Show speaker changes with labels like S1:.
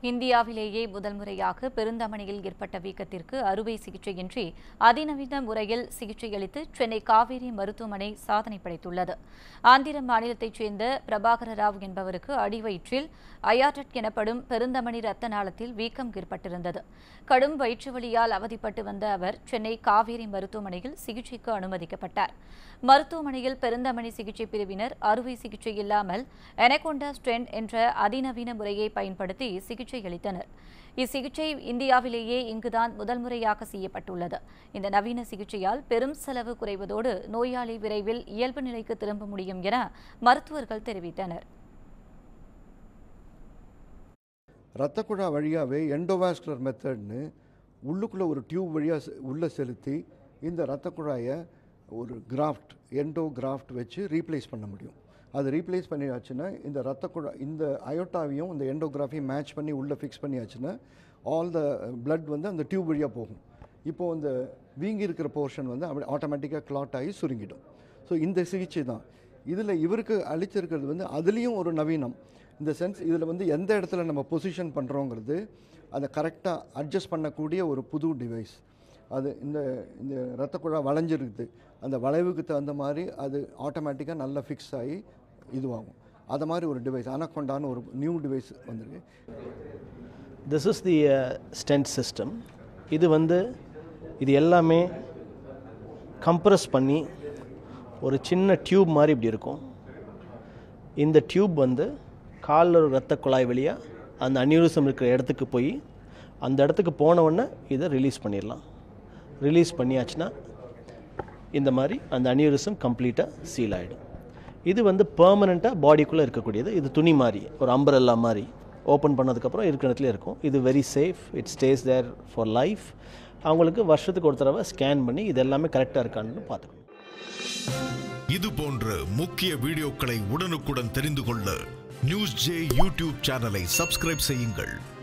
S1: இந்தியாவிலேயே முதல் முறையாக பெருந்தமணியில் ஏற்பட்ட வீக்கத்திற்கு அறுவை சிகிச்சையின்றி அதிநவீன முறையில் சிகிச்சையளித்து சென்னை காவேரி மருத்துவமனை சாதனை படைத்துள்ளது ஆந்திர மாநிலத்தைச் சேர்ந்த பிரபாகர ராவ் என்பவருக்கு அடிவயிற்றில் அயாட்டட் எனப்படும் பெருந்தமணி ரத்த நாளத்தில் வீக்கம் ஏற்பட்டிருந்தது கடும் வயிற்று வலியால் அவதிப்பட்டு வந்த அவர் சென்னை காவேரி மருத்துவமனையில் சிகிச்சைக்கு அனுமதிக்கப்பட்டார் மருத்துவமனையில் பெருந்தமணி சிகிச்சை பிரிவினர் அறுவை சிகிச்சை இல்லாமல் எனகொண்டா ஸ்டென்ட் என்ற அதிநவீன முறையை பயன்படுத்தி சிகிச்சை அளித்தனர் இச்சிகிச்சை இந்தியாவிலேயே இங்குதான் முதல் முறையாக செய்யப்பட்டுள்ளது இந்த நவீன சிகிச்சையால் பெரும் செலவு குறைவதோடு நோயாளி விரைவில் இயல்பு நிலைக்கு திரும்ப முடியும் என மருத்துவர்கள் தெரிவித்தனர்
S2: ரத்த குழா வழியாகவே எண்டோவாஸ்குலர் மெத்தட்னு உள்ளுக்குள்ளே ஒரு டியூப் வழியாக உள்ளே செலுத்தி இந்த ரத்த குழாயை ஒரு கிராஃப்ட் எண்டோ கிராஃப்ட் வச்சு ரீப்ளேஸ் பண்ண முடியும் அது ரீப்ளேஸ் பண்ணியாச்சுன்னா இந்த ரத்த குழா இந்த அயோட்டாவையும் இந்த எண்டோகிராஃபியும் மேட்ச் பண்ணி உள்ளே ஃபிக்ஸ் பண்ணியாச்சுன்னா ஆல் த blood வந்து அந்த டியூப் வழியாக போகும் இப்போது அந்த வீங்கி இருக்கிற போர்ஷன் வந்து அப்படி ஆட்டோமேட்டிக்காக கிளாட் ஆகி சுருங்கிடும் ஸோ இந்த சிகிச்சை தான் இதில் இவருக்கு அளிச்சிருக்கிறது வந்து அதுலேயும் ஒரு நவீனம் இந்த சென்ஸ் இதில் வந்து எந்த இடத்துல நம்ம பொசிஷன் பண்ணுறோங்கிறது அதை கரெக்டாக அட்ஜஸ்ட் பண்ணக்கூடிய ஒரு புது டிவைஸ் அது இந்த இந்த ரத்த குழா வளைஞ்சிருக்குது அந்த வளைவுக்கு தகுந்த மாதிரி அது ஆட்டோமேட்டிக்காக நல்லா ஃபிக்ஸ் ஆகி இதுவாகும் அது மாதிரி ஒரு டிவைஸ் அனக்கொண்டான ஒரு நியூ டிவைஸ் வந்திருக்கு
S3: this is the stent system இது வந்து இது எல்லாமே கம்ப்ரஸ் பண்ணி ஒரு சின்ன டியூப் மாதிரி இப்படி இருக்கும் இந்த டியூப் வந்து காலில் ஒரு ரத்த குழாய் வழியாக அந்த அன்யூரிசம் இருக்கிற இடத்துக்கு போய் அந்த இடத்துக்கு போன உடனே இதை ரிலீஸ் பண்ணிடலாம் ரிலீஸ் பண்ணியாச்சுன்னா இந்த மாதிரி அந்த அன்யூரிசம் கம்ப்ளீட்டாக சீல் ஆகிடும் இது வந்து பெர்மனெண்ட்டாக பாடிக்குள்ளே இருக்கக்கூடியது இது துணி மாதிரி ஒரு அம்பரல்லா மாதிரி ஓப்பன் பண்ணதுக்கப்புறம் இருக்கிற இடத்துல இருக்கும் இது very safe it stays there for life அவங்களுக்கு வருஷத்துக்கு ஒரு தடவை ஸ்கேன் பண்ணி இது எல்லாமே கரெக்டாக இருக்கான்னு பார்த்துக்கணும்
S4: இது போன்ற முக்கிய வீடியோக்களை உடனுக்குடன் தெரிந்து கொள்ள நியூஸ் ஜே யூடியூப் சேனலை சப்ஸ்கிரைப் செய்யுங்கள்